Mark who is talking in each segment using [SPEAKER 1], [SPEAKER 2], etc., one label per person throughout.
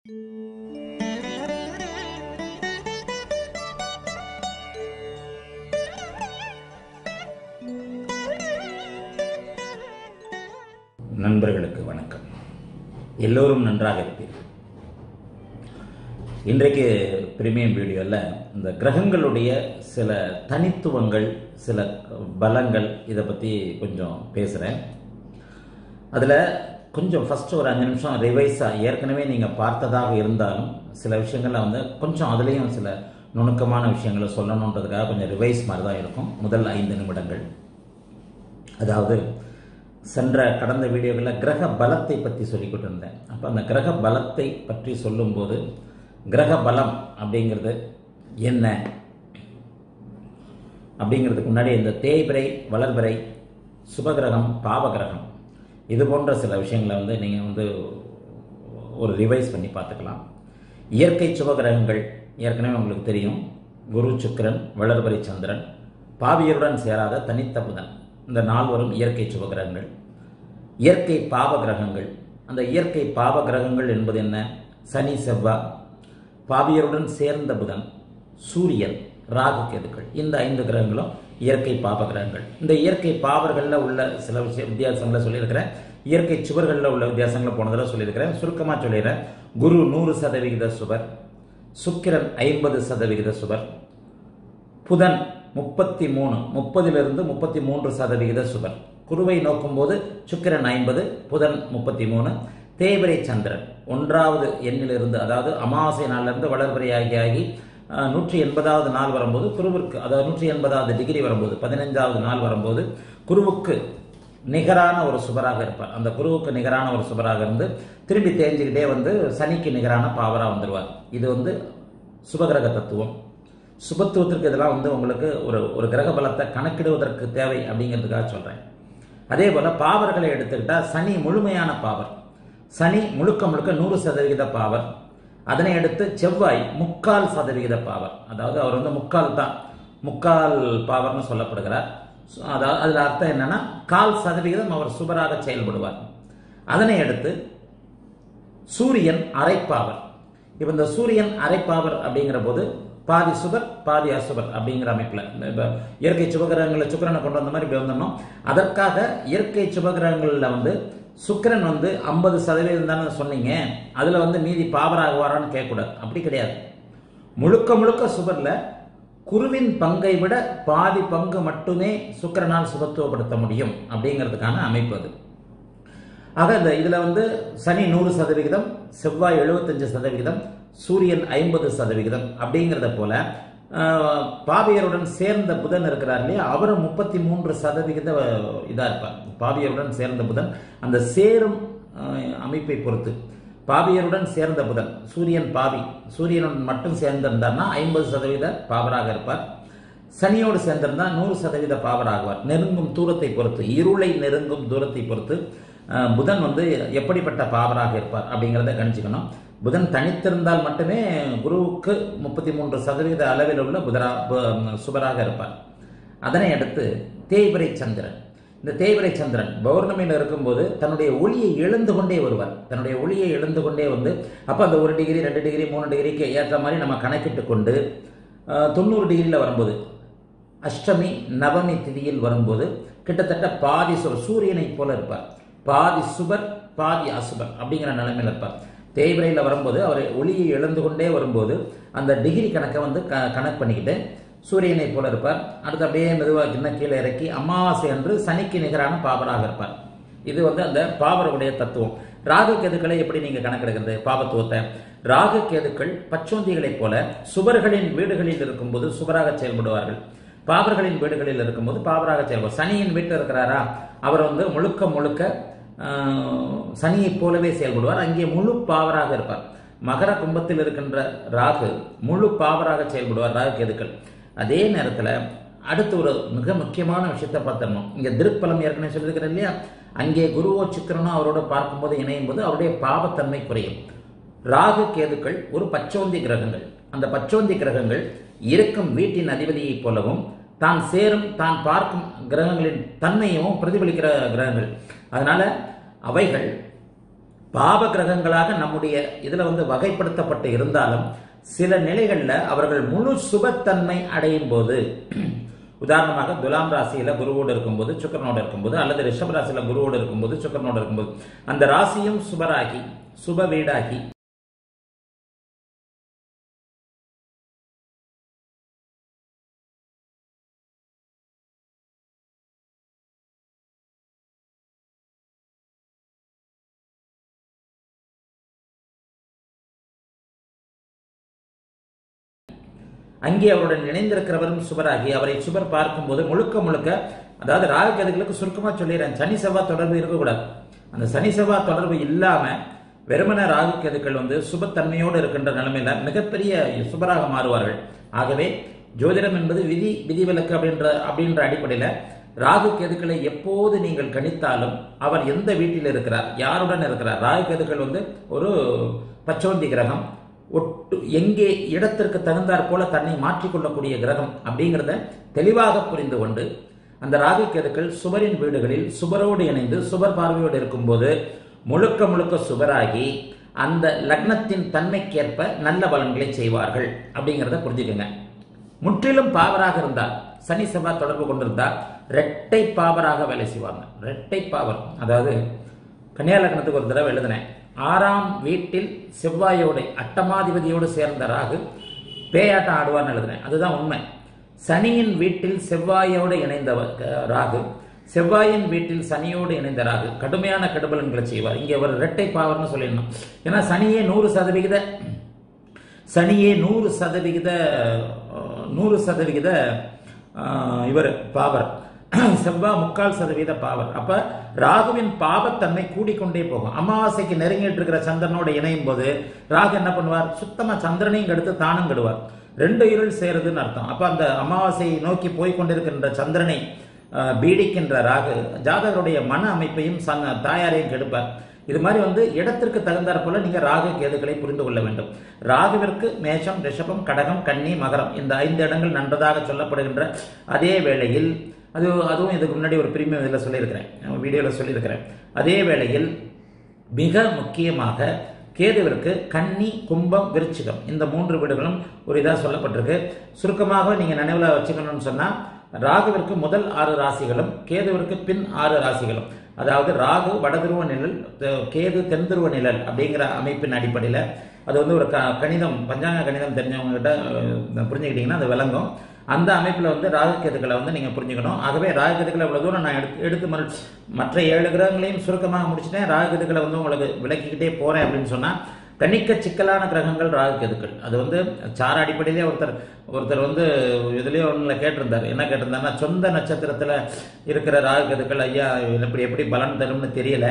[SPEAKER 1] நண்பர்களுக்கு வணக்கம் எல்லோரும் நன்றாக இருப்பீர்கள் இன்றைக்கு பிரீமியம் வீடியோவில் இந்த கிரகங்களுடைய சில தனித்துவங்கள் சில பலங்கள் இதை பற்றி கொஞ்சம் பேசுகிறேன் அதில் கொஞ்சம் ஃபஸ்ட்டு ஒரு அஞ்சு நிமிஷம் ரிவைஸாக ஏற்கனவே நீங்கள் பார்த்ததாக இருந்தாலும் சில விஷயங்கள்ல வந்து கொஞ்சம் அதுலேயும் சில நுணுக்கமான விஷயங்களை சொல்லணுன்றதுக்காக கொஞ்சம் ரிவைஸ் மாதிரி தான் இருக்கும் முதல் ஐந்து நிமிடங்கள் அதாவது சென்ற கடந்த வீடியோவில் கிரக பலத்தை பற்றி சொல்லிக்கிட்டு இருந்தேன் அப்போ அந்த கிரக பலத்தை பற்றி சொல்லும்போது கிரக பலம் அப்படிங்கிறது என்ன அப்படிங்கிறதுக்கு முன்னாடி இந்த தேய்பிரை வளர்பிறை சுபகிரகம் பாவகிரகம் இது போன்ற சில விஷயங்களை வந்து நீங்கள் வந்து ஒரு ரிவைஸ் பண்ணி பார்த்துக்கலாம் இயற்கை சுபகிரகங்கள் ஏற்கனவே உங்களுக்கு தெரியும் குரு சுக்கிரன் வளர்பிறை சந்திரன் பாவியருடன் சேராத தனித்த புதன் இந்த நால்வரும் இயற்கை சுபகிரகங்கள் இயற்கை பாவ கிரகங்கள் அந்த இயற்கை பாவ கிரகங்கள் என்பது என்ன சனி செவ்வாய் பாவியருடன் சேர்ந்த புதன் சூரியன் ராகு கேதுக்கள் இந்த ஐந்து கிரகங்களும் இயற்கை பாப கிரகங்கள் இந்த இயற்கை பாவர்களில் உள்ள சில விஷய வித்தியாசங்களை சொல்லியிருக்கிறேன் இயற்கை சுவர்களில் உள்ள வித்தியாசங்களை போன தடவை சொல்லியிருக்கிறேன் சுருக்கமாக சொல்லிடுறேன் குரு நூறு சதவிகித சுவர் சுக்கிரன் ஐம்பது சதவிகித சுவர் புதன் முப்பத்தி மூணு முப்பதிலிருந்து முப்பத்தி மூன்று சதவிகித சுவர் குருவை நோக்கும்போது சுக்கிரன் ஐம்பது புதன் முப்பத்தி மூணு தேய்பிரை சந்திரன் ஒன்றாவது எண்ணிலிருந்து அதாவது அமாவாசை நாளிலிருந்து வளர்பிறையாகி ஆகி அஹ், நூற்றி எண்பதாவது நாள் வரும்போது குருவிற்கு அதாவது நூற்றி எண்பதாவது டிகிரி வரும்போது பதினைஞ்சாவது நாள் வரும்போது குருவுக்கு நிகரான ஒரு சுபராக இருப்பார் அந்த குருவுக்கு நிகரான ஒரு சுபராக இருந்து திரும்பி தேஞ்சுக்கிட்டே வந்து சனிக்கு நிகரான பாவராக வந்துடுவார் இது வந்து சுபகிரக தத்துவம் சுபத்துவத்திற்கு இதெல்லாம் வந்து உங்களுக்கு ஒரு ஒரு கிரக பலத்தை கணக்கிடுவதற்கு தேவை அப்படிங்கிறதுக்காக சொல்கிறேன் அதே போல் பாவர்களை எடுத்துக்கிட்டால் சனி முழுமையான பாவர் சனி முழுக்க முழுக்க நூறு சதவிகித பாவர் அதனை அடுத்து செவ்வாய் முக்கால் சதவிகித பாவர் அதாவது அவர் வந்து முக்கால் தான் முக்கால் பாவர்னு சொல்லப்படுகிறார் So, அதாவது அதில் அர்த்தம் என்னன்னா கால் சதவிகிதம் அவர் சுபராக செயல்படுவார் அதனை அடுத்து சூரியன் அரைப்பாவர் இப்போ இந்த சூரியன் அரைப்பாவர் அப்படிங்கிற போது பாதி சுபர் பாதி அசுபர் அப்படிங்கிற அமைப்பில் இப்போ இயற்கை சுபகிரகங்களில் சுக்கிரனை கொண்டு வந்த மாதிரி இப்படி வந்தோம் அதற்காக இயற்கை சுபகிரகங்களில் வந்து சுக்கிரன் வந்து ஐம்பது சதவீதம் தானே சொன்னீங்க அதில் வந்து மீதி பாவராகுவாரான்னு கேட்கக்கூடாது அப்படி கிடையாது முழுக்க முழுக்க சுபரில் குருவின் பங்கை விட பாதி பங்கு மட்டுமே சுக்கிரனால் சுபத்துவப்படுத்த முடியும் அப்படிங்கிறதுக்கான அமைப்பு அது ஆக இந்த இதில் வந்து சனி நூறு சதவிகிதம் செவ்வாய் எழுபத்தஞ்சு சதவிகிதம் சூரியன் ஐம்பது சதவிகிதம் அப்படிங்கிறத போல ஆஹ், பாவியருடன் சேர்ந்த புதன் இருக்கிறார் இல்லையா அவரும் முப்பத்தி மூன்று சதவிகித இதாக இருப்பார் பாவியருடன் சேர்ந்த புதன் அந்த சேரும் ஆஹ், அமைப்பை பொறுத்து பாவியருடன் சேர்ந்த புதன் சூரியன் பாவி சூரியனுடன் மட்டும் சேர்ந்திருந்தார்னா ஐம்பது சதவீத பாவராக இருப்பார் சனியோடு சேர்ந்திருந்தா நூறு சதவீத பாவராகுவார் நெருங்கும் தூரத்தை பொறுத்து இருளை நெருங்கும் தூரத்தை பொறுத்து அஹ், புதன் வந்து எப்படிப்பட்ட பாவராக இருப்பார் அப்படிங்கிறத கணிச்சுக்கணும் புதன் தனித்திருந்தால் மட்டுமே குருவுக்கு முப்பத்தி மூன்று சதவீத அளவில் உள்ள புதரா பு- சுபராக இருப்பார் அதனை அடுத்து தேய்பிரை சந்திரன் இந்த தேய்பிரை சந்திரன் பௌர்ணமியில் இருக்கும்போது தன்னுடைய ஒளியை இழந்து கொண்டே வருவார் தன்னுடைய ஒளியை இழந்து கொண்டே வந்து அப்போ அந்த ஒரு டிகிரி ரெண்டு டிகிரி மூணு டிகிரிக்கு ஏற்ற மாதிரி நம்ம கணக்கிட்டு கொண்டு அஹ், தொண்ணூறு டிகிரியில் வரும்போது அஷ்டமி நவமி திதியில் வரும்போது கிட்டத்தட்ட பாதி சுபர் சூரியனைப் போல இருப்பார் பாதி சுபர் பாதி அசுபர் அப்படிங்கிற நிலைமையில் இருப்பார் தேய்பிரையில் வரும்போது அவர் ஒளியை இழந்து கொண்டே வரும்போது அந்த டிகிரி கணக்கை வந்து க கணக்கு பண்ணிக்கிட்டு சூரியனைப் போல இருப்பார் அடுத்து அப்படியே மெதுவாக இன்னும் கீழே இறக்கி அமாவாசை அன்று சனிக்கு நிகரான பாவராக இருப்பார் இது வந்து அந்த பாவருடைய தத்துவம் ராகு கேதுக்களை எப்படி நீங்க கணக்கெடுக்கிறது பாவத்துவத்தை ராகு கேதுக்கள் பச்சோந்திகளைப் போல சுவர்களின் வீடுகளில் இருக்கும்போது சுவராக செயல்படுவார்கள் பாவர்களின் வீடுகளில் இருக்கும்போது பாவராக செயல்படுவார் சனியின் வீட்டில் இருக்கிறாரா அவர் வந்து முழுக்க முழுக்க ஆஹ், சனியைப் போலவே செயல்படுவார் அங்கே முழு பாவராக இருப்பார் மகர கும்பத்தில் இருக்கின்ற ராகு முழு பாவராக செயல்படுவார் ராகு கேதுக்கள் அதே நேரத்தில் அடுத்து ஒரு மிக முக்கியமான விஷயத்தை பார்த்துடணும் இங்கே திருப்பலம் ஏற்கனவே சொல்லியிருக்கிறேன் இல்லையா அங்கே குருவோ சுக்கிரனோ அவரோட பார்க்கும்போது இணையும் போது அவருடைய பாவத்தன்மை குறையும் ராகு கேதுக்கள் ஒரு பச்சோந்தி கிரகங்கள் அந்த பச்சோந்தி கிரகங்கள் இருக்கும் வீட்டின் அதிபதியைப் போலவும் தான் சேரும் தான் பார்க்கும் கிரகங்களின் தன்மையும் பிரதிபலிக்கிற கிரகங்கள் அதனால அவைகள் பாப கிரகங்களாக நம்முடைய இதுல வந்து வகைப்படுத்தப்பட்டு இருந்தாலும் சில நிலைகள்ல அவர்கள் முழு சுபத்தன்மை அடையும் போது உதாரணமாக துலாம் ராசியில குருவோடு இருக்கும்போது சுக்கரனோடு இருக்கும்போது அல்லது ரிஷப ராசியில குருவோடு இருக்கும்போது சுக்கரனோடு இருக்கும்போது அந்த ராசியும் சுபராகி சுப வீடாகி அங்கே அவருடன் இணைந்திருக்கிறவரும் சுபராகி அவரை சுபர் பார்க்கும்போது முழுக்க முழுக்க அதாவது ராகுகேதுகளுக்கு சுருக்கமா சொல்லிடுறேன் சனி செவ்வாய் தொடர்பு இருக்கக்கூடாது அந்த சனி செவ்வாய் தொடர்பு இல்லாம வெறுமன ராகுகேதுக்கள் வந்து சுபத்தன்மையோடு இருக்கின்ற நிலைமையில மிகப்பெரிய சுபராக மாறுவார்கள் ஆகவே ஜோதிடம் என்பது விதி விதிவிலக்கு அப்படின்ற அப்படின்ற அடிப்படையில ராகு கேதுக்களை எப்போது நீங்கள் கணித்தாலும் அவர் எந்த வீட்டில் இருக்கிறார் யாருடன் இருக்கிறார் ராகு கேதுக்கள் வந்து ஒரு பச்சோந்தி கிரகம் ஒட்டு எங்கே இடத்திற்கு தகுந்தாற் போல தன்னை மாற்றிக்கொள்ளக்கூடிய கிரகம் அப்படிங்கிறத தெளிவாக புரிந்து கொண்டு அந்த ராகு கேதுக்கள் சுபரின் வீடுகளில் சுபரோடு இணைந்து சுபர் பார்வையோடு இருக்கும்போது முழுக்க முழுக்க சுபராகி அந்த லக்னத்தின் தன்மைக்கேற்ப நல்ல பலன்களை செய்வார்கள் அப்படிங்கிறத புரிஞ்சுக்கோங்க முற்றிலும் பாவராக இருந்தால் சனி செவ்வாய் தொடர்பு கொண்டிருந்தால் ரெட்டை பாவராக வேலை செய்வாங்க ரெட்டை பாவர் அதாவது கன்னியா லக்னத்துக்கு ஒரு தடவை எழுதினேன் ஆறாம் வீட்டில் செவ்வாயோடு அட்டமாதிபதியோடு சேர்ந்த ராகு பேயாட்டம் ஆடுவார்னு எழுதினேன் அதுதான் உண்மை சனியின் வீட்டில் செவ்வாயோடு இணைந்தவர் அஹ், ராகு செவ்வாயின் வீட்டில் சனியோடு இணைந்த ராகு கடுமையான கெடுபலன்களை செய்வார் இங்கே ஒரு இரட்டை பாவர்னு சொல்லிடணும் ஏன்னா சனியே நூறு சதவிகித சனியே நூறு சதவிகித அஹ், நூறு சதவிகித அஹ், இவர் பாவர் செவ்வாய் முக்கால் சதவீத பாவர் அப்ப ராகுவின் பாவத்தன்மை கூடிக்கொண்டே போகும் அமாவாசைக்கு நெருங்கிட்டு இருக்கிற சந்திரனோட இணையும் போது ராகு என்ன பண்ணுவார் சுத்தமா சந்திரனையும் கெடுத்து தானும் கெடுவார் ரெண்டு இருள் சேருதுன்னு அர்த்தம் அப்ப அந்த அமாவாசையை நோக்கி போய் கொண்டிருக்கின்ற சந்திரனை அஹ், பீடிக்கின்ற ராகு ஜாதகருடைய மன அமைப்பையும் சன்- தாயாரையும் கெடுப்பார் இது மாதிரி வந்து இடத்திற்கு தகுந்தாற் போல நீங்க ராகு கேதுகளை புரிந்து கொள்ள வேண்டும் ராகுவிற்கு மேஷம் ரிஷபம் கடகம் கன்னி மகரம் இந்த ஐந்து இடங்கள் நன்றதாக சொல்லப்படுகின்ற அதே வேளையில் அது அதுவும் இதுக்கு முன்னாடி ஒரு பிரீமியம் இதில் சொல்லியிருக்கிறேன் வீடியோவில் சொல்லியிருக்கிறேன் அதே வேளையில் மிக முக்கியமாக கேதுவிற்கு கன்னி கும்பம் விருச்சிகம் இந்த மூன்று வீடுகளும் ஒரு இதாக சொல்லப்பட்டிருக்கு சுருக்கமாக நீங்கள் நினைவில் வச்சுக்கணும்னு சொன்னால் ராகுவிற்கு முதல் ஆறு ராசிகளும் கேதுவிற்கு பின் ஆறு ராசிகளும் அதாவது ராகு வடதுருவ நிழல் த- கேது தென்துருவ நிழல் அப்படிங்கிற அமைப்பின் அடிப்படையில் அது வந்து ஒரு க கணிதம் பஞ்சாங்க கணிதம் தெரிஞ்சவங்க கிட்ட அஹ், புரிஞ்சுக்கிட்டீங்கன்னா அது விளங்கும் அந்த அமைப்பில் வந்து ராகு கேதுக்களை வந்து நீங்கள் புரிஞ்சுக்கணும் ஆகவே ராகு கேதுக்களை இவ்வளோ தூரம் நான் எடுத்து எடுத்து மறு மற்ற ஏழு கிரகங்களையும் சுருக்கமாக முடிச்சிட்டேன் ராகு கேதுக்களை வந்து உங்களுக்கு விளக்கிக்கிட்டே போகிறேன் அப்படின்னு சொன்னால் கணிக்க சிக்கலான கிரகங்கள் ராகு கேதுக்கள் அது வந்து சார அடிப்படையிலே ஒருத்தர் ஒருத்தர் வந்து இதுலேயே ஒன்றில் கேட்டிருந்தார் என்ன கேட்டிருந்தாருன்னா சொந்த நட்சத்திரத்தில் இருக்கிற ராகு கேதுக்கள் ஐயா இப்படி எப்படி பலன் தரும்னு தெரியல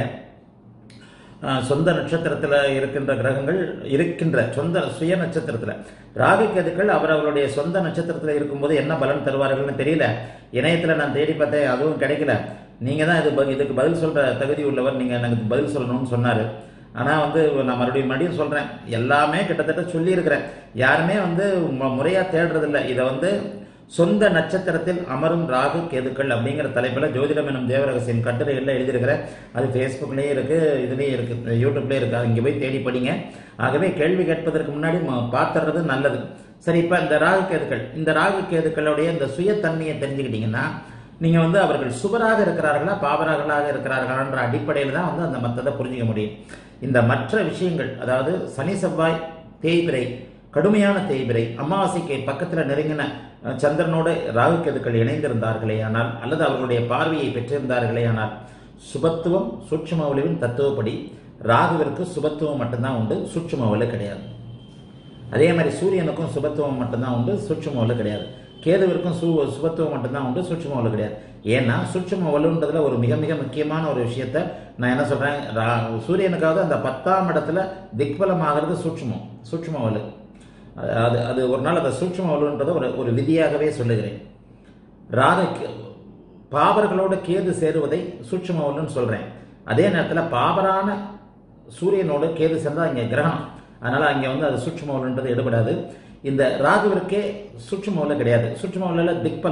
[SPEAKER 1] ஆஹ் சொந்த நட்சத்திரத்தில் இருக்கின்ற கிரகங்கள் இருக்கின்ற சொந்த சுய நட்சத்திரத்தில் ராகு கேதுக்கள் அவர் அவருடைய சொந்த நட்சத்திரத்தில் இருக்கும்போது என்ன பலன் தருவார்கள்னு தெரியல இணையத்தில் நான் தேடி பார்த்தேன் அதுவும் கிடைக்கல நீங்கள் தான் இது ப- இதுக்கு பதில் சொல்கிற தகுதி உள்ளவர் நீங்கள் எனக்கு பதில் சொல்லணும்னு சொன்னார் ஆனால் வந்து நான் மறுபடியும் மறுபடியும் சொல்கிறேன் எல்லாமே கிட்டத்தட்ட சொல்லியிருக்கிறேன் யாருமே வந்து முறையாக தேடுறதில்ல இதை வந்து சொந்த நட்சத்திரத்தில் அமரும் ராகு கேதுக்கள் அப்படிங்கிற தலைப்பில் ஜோதிடம் எனும் தேவரகசியம் கட்டுரைகளில் எழுதியிருக்கிறேன் அது ஃபேஸ்புக்லேயும் இருக்குது இதுலேயும் இருக்குது யூடியூப்லேயும் இருக்குது இங்கே போய் தேடி படிங்க ஆகவே கேள்வி கேட்பதற்கு முன்னாடி ம- பார்த்துறது நல்லது சரி இப்போ இந்த ராகு கேதுக்கள் இந்த ராகு கேதுக்களுடைய இந்த சுயத்தன்மையை தெரிஞ்சுக்கிட்டீங்கன்னா நீங்கள் வந்து அவர்கள் சுபராக இருக்கிறார்களா பாபராகளாக இருக்கிறார்களான்ற அடிப்படையில் தான் வந்து அந்த மற்றதை புரிஞ்சுக்க முடியும் இந்த மற்ற விஷயங்கள் அதாவது சனி செவ்வாய் தேய்பிரை கடுமையான தேய்பிரை அமாவாசைக்கு பக்கத்தில் நெருங்கின அஹ், சந்திரனோடு ராகு கேதுக்கள் இணைந்திருந்தார்களே ஆனால் அல்லது அவர்களுடைய பார்வையை பெற்றிருந்தார்களே ஆனால் சுபத்துவம் சூட்சும ஒளிவின் தத்துவப்படி ராகுவிற்கு சுபத்துவம் மட்டும்தான் உண்டு சூட்சும ஒளி கிடையாது அதே மாதிரி சூரியனுக்கும் சுபத்துவம் மட்டும்தான் உண்டு சூட்சும வலு கிடையாது கேதுவிற்கும் சு சுபத்துவம் மட்டும்தான் உண்டு சூட்சும வலு கிடையாது ஏன்னா சூட்சும வலுன்றதுல ஒரு மிக மிக முக்கியமான ஒரு விஷயத்த நான் என்ன சொல்றேன் ரா- சூரியனுக்காவது அந்த பத்தாம் இடத்துல திக்பலம் ஆகிறது சூட்சுமம் சூட்சும வலு அது அது ஒரு நாள் அந்த சூட்சும வலுன்றதை ஒரு ஒரு விதியாகவே சொல்லுகிறேன் ராகு கே- பாபர்களோட கேது சேருவதை சூட்சும வலுன்னு சொல்றேன் அதே நேரத்தில் பாபரான சூரியனோட கேது சேர்ந்தா இங்கே கிரகணம் அதனால அங்கே வந்து அது சூட்சும வலுன்றது எடுபடாது இந்த ராகுவிற்கே சூட்சும வலு கிடையாது சூட்சும வலுல திக்பலம்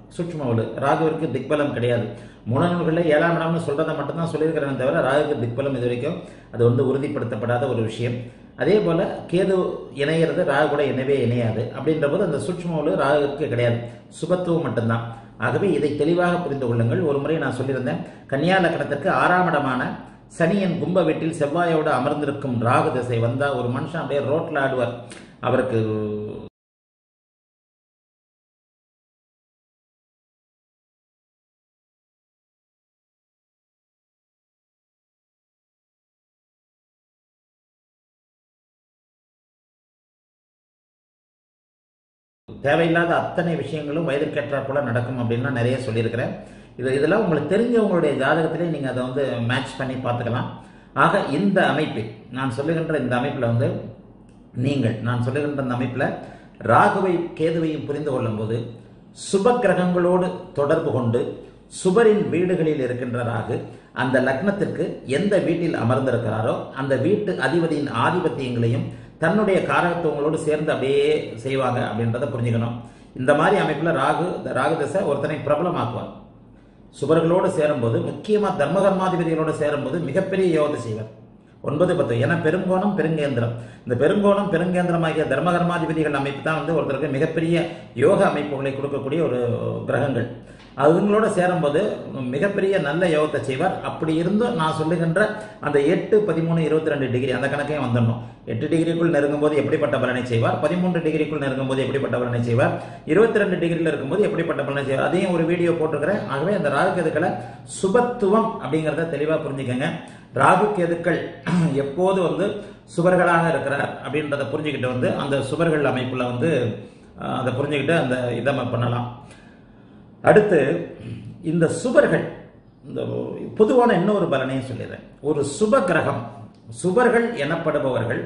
[SPEAKER 1] சூட்சுமவலு ராகுவிற்கு திக்பலம் கிடையாது மூலநூல்களில் ஏழாம் இடம்னு சொல்றதை மட்டும்தான் சொல்லியிருக்கிறேன் தவிர ராகுக்கு திக்பலம் இது வரைக்கும் அது வந்து உறுதிப்படுத்தப்படாத ஒரு விஷயம் அதே போல கேது இணையிறது ராகு கூட இணைவே இணையாது அப்படின்ற போது அந்த சூட்சுமவலு ராகுக்கு கிடையாது சுபத்துவம் மட்டும்தான் ஆகவே இதை தெளிவாக புரிந்து கொள்ளுங்கள் ஒரு முறை நான் சொல்லியிருந்தேன் கன்னியா லக்கணத்திற்கு ஆறாம் இடமான சனியன் கும்ப வீட்டில் செவ்வாயோடு அமர்ந்திருக்கும் ராகு திசை வந்தா ஒரு மனுஷன் அப்படியே ரோட்ல ஆடுவார் அவருக்கு தேவையில்லாத அத்தனை விஷயங்களும் வயதிற்கேற்றாற் போல நடக்கும் அப்படின்லாம் நிறைய சொல்லியிருக்கிறேன் இது இதெல்லாம் உங்களுக்கு தெரிஞ்சவங்களுடைய ஜாதகத்திலே நீங்கள் அதை வந்து மேட்ச் பண்ணி பார்த்துக்கலாம் ஆக இந்த அமைப்பில் நான் சொல்லுகின்ற இந்த அமைப்பில் வந்து நீங்கள் நான் சொல்லுகின்ற இந்த அமைப்பில் ராகுவை கேதுவையும் புரிந்து கொள்ளும்போது சுப கிரகங்களோடு தொடர்பு கொண்டு சுபரின் வீடுகளில் இருக்கின்ற ராகு அந்த லக்னத்திற்கு எந்த வீட்டில் அமர்ந்திருக்கிறாரோ அந்த வீட்டு அதிபதியின் ஆதிபத்தியங்களையும் தன்னுடைய காரகத்துவங்களோடு சேர்ந்து அப்படியே செய்வாங்க அப்படின்றத புரிஞ்சுக்கணும் இந்த மாதிரி அமைப்பில் ராகு இந்த ராகு தசை ஒருத்தனை பிரபலமாக்குவார் சுபர்களோடு சேரும்போது முக்கியமாக தர்மகர்மாதிபதிகளோடு சேரும்போது மிகப்பெரிய யோகத்தை செய்வார் ஒன்பது பத்து ஏன்னா பெருங்கோணம் பெருங்கேந்திரம் இந்த பெருங்கோணம் பெருங்கேந்திரமாகிய தர்மகர்மாதிபதிகள் அமைப்பு தான் வந்து ஒருத்தருக்கு மிகப்பெரிய யோக அமைப்புகளை கொடுக்கக்கூடிய ஒரு கிரகங்கள் அதுங்களோட சேரும்போது மிகப்பெரிய நல்ல யோகத்தை செய்வார் அப்படி இருந்தும் நான் சொல்லுகின்ற அந்த எட்டு பதிமூணு இருபத்தி ரெண்டு டிகிரி அந்த கணக்கையும் வந்துடணும் எட்டு டிகிரிக்குள் நெருங்கும் போது எப்படிப்பட்ட பலனை செய்வார் பதிமூன்று டிகிரிக்குள் நெருங்கும் போது எப்படிப்பட்ட பலனை செய்வார் இருபத்தி ரெண்டு டிகிரியில் இருக்கும்போது எப்படிப்பட்ட பலனை செய்வார் அதையும் ஒரு வீடியோ போட்டிருக்கிறேன் ஆகவே அந்த ராகு கேதுக்களை சுபத்துவம் அப்படிங்கிறத தெளிவாக புரிஞ்சுக்கங்க ராகு கேதுக்கள் எப்போது வந்து சுவர்களாக இருக்கிறார் அப்படின்றத புரிஞ்சுக்கிட்டு வந்து அந்த சுவர்கள் அமைப்புல வந்து அஹ், அதை புரிஞ்சுக்கிட்டு அந்த இதை பண்ணலாம் அடுத்து இந்த சுவர்கள் இந்த பொதுவான இன்னொரு பலனையும் சொல்லிடுறேன் ஒரு சுப கிரகம் சுவர்கள் எனப்படுபவர்கள்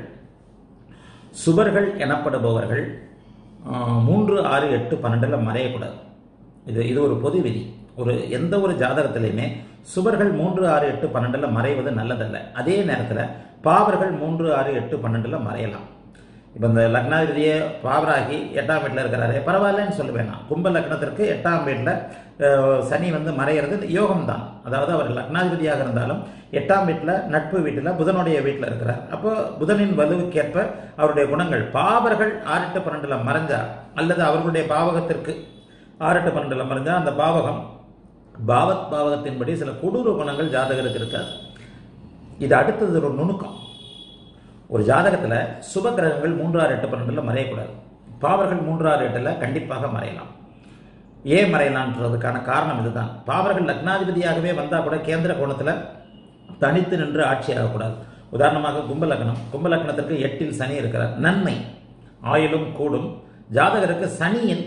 [SPEAKER 1] சுவர்கள் எனப்படுபவர்கள் ஆஹ், மூன்று ஆறு எட்டு பன்னெண்டுல மறையக்கூடாது இது இது ஒரு பொது விதி ஒரு எந்த ஒரு ஜாதகத்திலையுமே சுவர்கள் மூன்று ஆறு எட்டு பன்னெண்டுல மறைவது நல்லதல்ல அதே நேரத்தில் பாவர்கள் மூன்று ஆறு எட்டு பன்னெண்டுல மறையலாம் இப்போ இந்த லக்னாதிபதியே பாவராகி எட்டாம் வீட்டில் இருக்கிறாரு பரவாயில்லன்னு சொல்லுவேன் நான் கும்ப லக்னத்திற்கு எட்டாம் வீட்டில் சனி வந்து மறையிறது யோகம் தான் அதாவது அவர் லக்னாதிபதியாக இருந்தாலும் எட்டாம் வீட்டில் நட்பு வீட்டில் புதனுடைய வீட்டில் இருக்கிறார் அப்போ புதனின் வலுவுக்கேற்ப அவருடைய குணங்கள் பாவர்கள் ஆறு எட்டு பன்னெண்டுல மறைஞ்சா அல்லது அவர்களுடைய பாவகத்திற்கு ஆறு எட்டு பன்னெண்டுல மறைஞ்சா அந்த பாவகம் பாவத் பாவகத்தின்படி சில கொடூர குணங்கள் ஜாதகருக்கு இருக்காது இது அடுத்தது ஒரு நுணுக்கம் ஒரு ஜாதகத்துல சுப கிரகங்கள் மூன்று ஆறு எட்டு பன்னெண்டுல மறையக்கூடாது பாவர்கள் மூன்று ஆறு எட்டுல கண்டிப்பாக மறையலாம் ஏன் மறையலான்றதுக்கான காரணம் இதுதான் பாவர்கள் லக்னாதிபதியாகவே வந்தா கூட கேந்திர கோணத்துல தனித்து நின்று ஆட்சி ஆகக்கூடாது உதாரணமாக கும்ப லக்னம் கும்ப லக்னத்திற்கு எட்டில் சனி இருக்கிறார் நன்மை ஆயுளும் கூடும் ஜாதகருக்கு சனியின்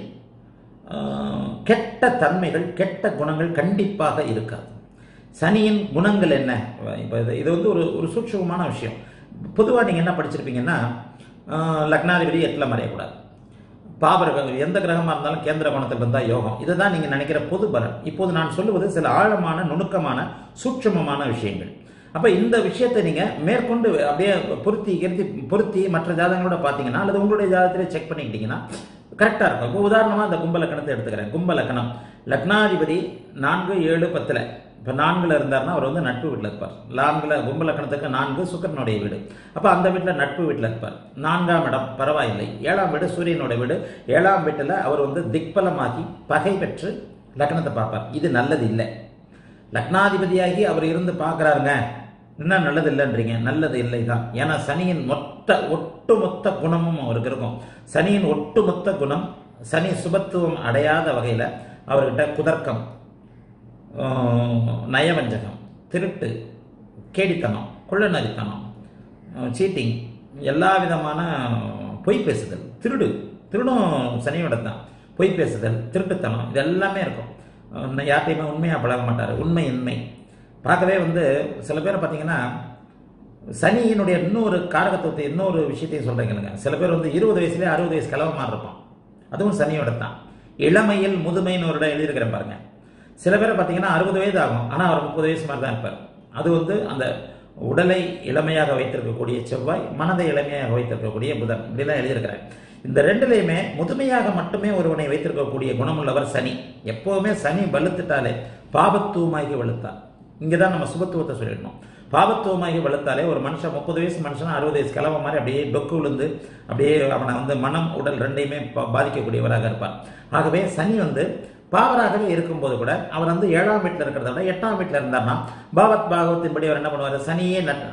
[SPEAKER 1] ஆஹ், கெட்ட தன்மைகள் கெட்ட குணங்கள் கண்டிப்பாக இருக்காது சனியின் குணங்கள் என்ன இப்போ இது இது வந்து ஒரு ஒரு சூட்சமான விஷயம் பொதுவாக நீங்கள் என்ன படிச்சிருப்பீங்கன்னா ஆஹ், லக்னாதிபதி எட்டில் மறையக்கூடாது பாபர்கள் எந்த கிரகமாக இருந்தாலும் கேந்திர கோணத்தில் இருந்தால் யோகம் இதுதான் நீங்கள் நினைக்கிற பொது பலன் இப்போது நான் சொல்லுவது சில ஆழமான நுணுக்கமான சூட்சமமான விஷயங்கள் அப்போ இந்த விஷயத்தை நீங்கள் மேற்கொண்டு அப்படியே பொருத்தி கிருத்தி பொருத்தி மற்ற ஜாதகங்களோட பார்த்தீங்கன்னா அல்லது உங்களுடைய ஜாதகத்திலே செக் பண்ணிக்கிட்டீங்கன்னா கரெக்டாக இருக்கும் இப்போ உதாரணமாக இந்த கும்ப லக்கணத்தை எடுத்துக்கிறேன் கும்ப லக்கணம் லக்னாதிபதி நான்கு ஏழு பத்தில் இப்போ நான்குல இருந்தாருன்னா அவர் வந்து நட்பு வீட்டில் இருப்பார் நான்குல கும்ப லக்கணத்துக்கு நான்கு சுக்கரனுடைய வீடு அப்போ அந்த வீட்டில் நட்பு வீட்டில் இருப்பார் நான்காம் இடம் பரவாயில்லை ஏழாம் வீடு சூரியனோட வீடு ஏழாம் வீட்டில் அவர் வந்து திக்பலமாகி பகை பெற்று லக்னத்தை பார்ப்பார் இது நல்லது இல்லை லக்னாதிபதியாகி அவர் இருந்து பார்க்குறாருங்க என்ன நல்லது இல்லைன்றீங்க நல்லது இல்லை தான் ஏன்னா சனியின் மொத்த ஒட்டுமொத்த குணமும் அவருக்கு இருக்கும் சனியின் ஒட்டுமொத்த குணம் சனி சுபத்துவம் அடையாத வகையில் அவர்கிட்ட குதர்க்கம் ஆஹ், நயவஞ்சகம் திருட்டு கேடித்தனம் குள்ளநரித்தனம் சீட்டிங் எல்லா விதமான பொய் பேசுதல் திருடு திருடும் சனியோட தான் பொய் பேசுதல் திருட்டுத்தனம் இது எல்லாமே இருக்கும் அஹ் யார்கிட்டையுமே உண்மையாக பழக மாட்டார் உண்மையின்மை பார்க்கவே வந்து சில பேரை பார்த்தீங்கன்னா சனியினுடைய இன்னொரு காரகத்துவத்தை இன்னொரு விஷயத்தையும் சொல்கிறீங்க சில பேர் வந்து இருபது வயசுலேயே அறுபது வயசு கிழவ மாதிரி இருப்பான் அதுவும் சனியோட தான் இளமையில் முதுமைன்னு ஒரு இடம் எழுதியிருக்கிறேன் பாருங்க சில பேரை பார்த்தீங்கன்னா அறுபது வயது ஆகும் ஆனால் அவர் முப்பது வயசு மாதிரி தான் இருப்பார் அது வந்து அந்த உடலை இளமையாக வைத்திருக்கக்கூடிய செவ்வாய் மனதை இளமையாக வைத்திருக்கக்கூடிய புதன் இப்படிலாம் எழுதியிருக்கிறேன் இந்த ரெண்டுலையுமே முதுமையாக மட்டுமே ஒருவனை வைத்திருக்கக்கூடிய குணமுள்ளவர் சனி எப்பவுமே சனி வலுத்துட்டாலே பாபத்துவமாகி வலுத்தார் இங்கதான் நம்ம சுபத்துவத்தை சொல்லிடணும் பாபத்துவமாகி வலுத்தாலே ஒரு மனுஷன் முப்பது வயசு மனுஷன் அறுபது வயசு கிழமை மாதிரி அப்படியே டொக்கு விழுந்து அப்படியே அவனை வந்து மனம் உடல் ரெண்டையுமே பா- பாதிக்கக்கூடியவராக இருப்பார் ஆகவே சனி வந்து பாவராகவே இருக்கும்போது கூட அவர் வந்து ஏழாம் வீட்டில் இருக்கிறத விட எட்டாம் வீட்டில் இருந்தார்னா பாவத் பாகவத்தின்படி அவர் என்ன பண்ணுவார் சனியே நட்-